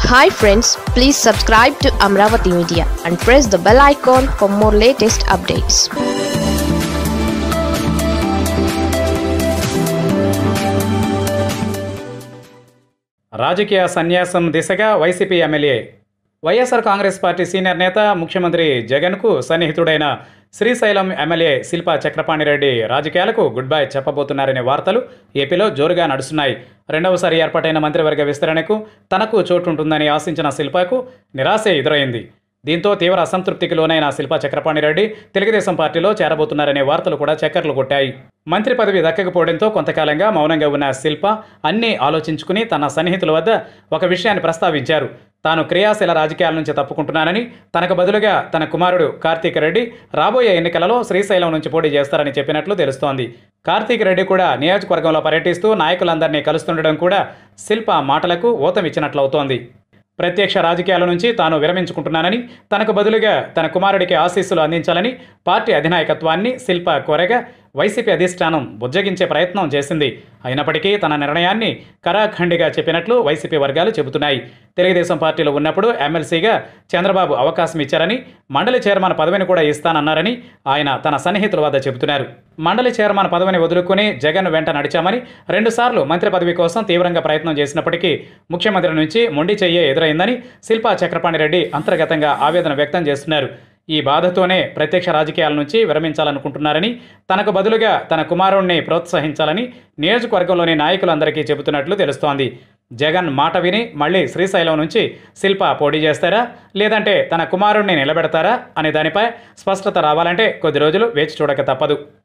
hi friends please subscribe to Amaravati media and press the bell icon for more latest updates రాజకీయ సన్యాసం దిశగా YCP MLA YSR Congress party senior నేత ముఖ్యమంత్రి జగన్కు సన్నిహితుడైన శ్రీశైలం ఎమ్మెల్యే శిల్పా చక్రపాణిరెడ్డి రాజకీయాలకు గుడ్ బై చెప్పబోతున్నారనే వార్తలు ఏపీలో జోరుగా నడుస్తున్నాయి రెండవసారి ఏర్పాటైన మంత్రివర్గ విస్తరణకు తనకు చోటుంటుందని ఆశించిన శిల్పాకు నిరాశే ఎదురైంది దీంతో తీవ్ర అసంతృప్తికి లోనైన శిల్పా చక్రపాణిరెడ్డి తెలుగుదేశం పార్టీలో చేరబోతున్నారనే వార్తలు కూడా చక్కర్లు కొట్టాయి మంత్రి పదవి దక్కకపోవడంతో కొంతకాలంగా మౌనంగా ఉన్న శిల్ప అన్నీ ఆలోచించుకుని తన సన్నిహితుల వద్ద ఒక విషయాన్ని ప్రస్తావించారు తాను క్రియాశీల రాజకీయాల నుంచి తప్పుకుంటున్నానని తనకు బదులుగా తన కుమారుడు కార్తీక్ రెడ్డి రాబోయే ఎన్నికలలో శ్రీశైలం నుంచి పోటీ చేస్తారని చెప్పినట్లు తెలుస్తోంది కార్తీక్ రెడ్డి కూడా నియోజకవర్గంలో పర్యటిస్తూ నాయకులందరినీ కలుస్తుండడం కూడా శిల్ప మాటలకు ఊతమిచ్చినట్లవుతోంది ప్రత్యక్ష రాజకీయాల నుంచి తాను విరమించుకుంటున్నానని తనకు బదులుగా తన కుమారుడికి ఆశీస్సులు అందించాలని పార్టీ అధినాయకత్వాన్ని శిల్ప కోరగా వైసీపీ అధిష్టానం బుజ్జగించే ప్రయత్నం చేసింది అయినప్పటికీ తన నిర్ణయాన్ని కరాఖండిగా చెప్పినట్లు వైసీపీ వర్గాలు చెబుతున్నాయి తెలుగుదేశం పార్టీలో ఉన్నప్పుడు ఎమ్మెల్సీగా చంద్రబాబు అవకాశం ఇచ్చారని మండలి చైర్మన్ పదవిని కూడా ఇస్తానన్నారని ఆయన తన సన్నిహితుల వద్ద చెబుతున్నారు మండలి చైర్మన్ పదవిని వదులుకుని జగన్ వెంట నడిచామని రెండుసార్లు మంత్రి పదవి కోసం తీవ్రంగా ప్రయత్నం చేసినప్పటికీ ముఖ్యమంత్రి నుంచి మొండి చెయ్యే ఎదురైందని శిల్పా చక్రపాణిరెడ్డి అంతర్గతంగా ఆవేదన వ్యక్తం చేస్తున్నారు ఈ బాధతోనే ప్రత్యక్ష రాజకీయాల నుంచి విరమించాలనుకుంటున్నారని తనకు బదులుగా తన కుమారుణ్ణి ప్రోత్సహించాలని నియోజకవర్గంలోని నాయకులందరికీ చెబుతున్నట్లు తెలుస్తోంది జగన్ మాట విని మళ్ళీ శ్రీశైలం నుంచి శిల్ప పోటీ చేస్తారా లేదంటే తన కుమారుణ్ణి నిలబెడతారా అనే దానిపై స్పష్టత రావాలంటే కొద్ది రోజులు వేచి చూడక తప్పదు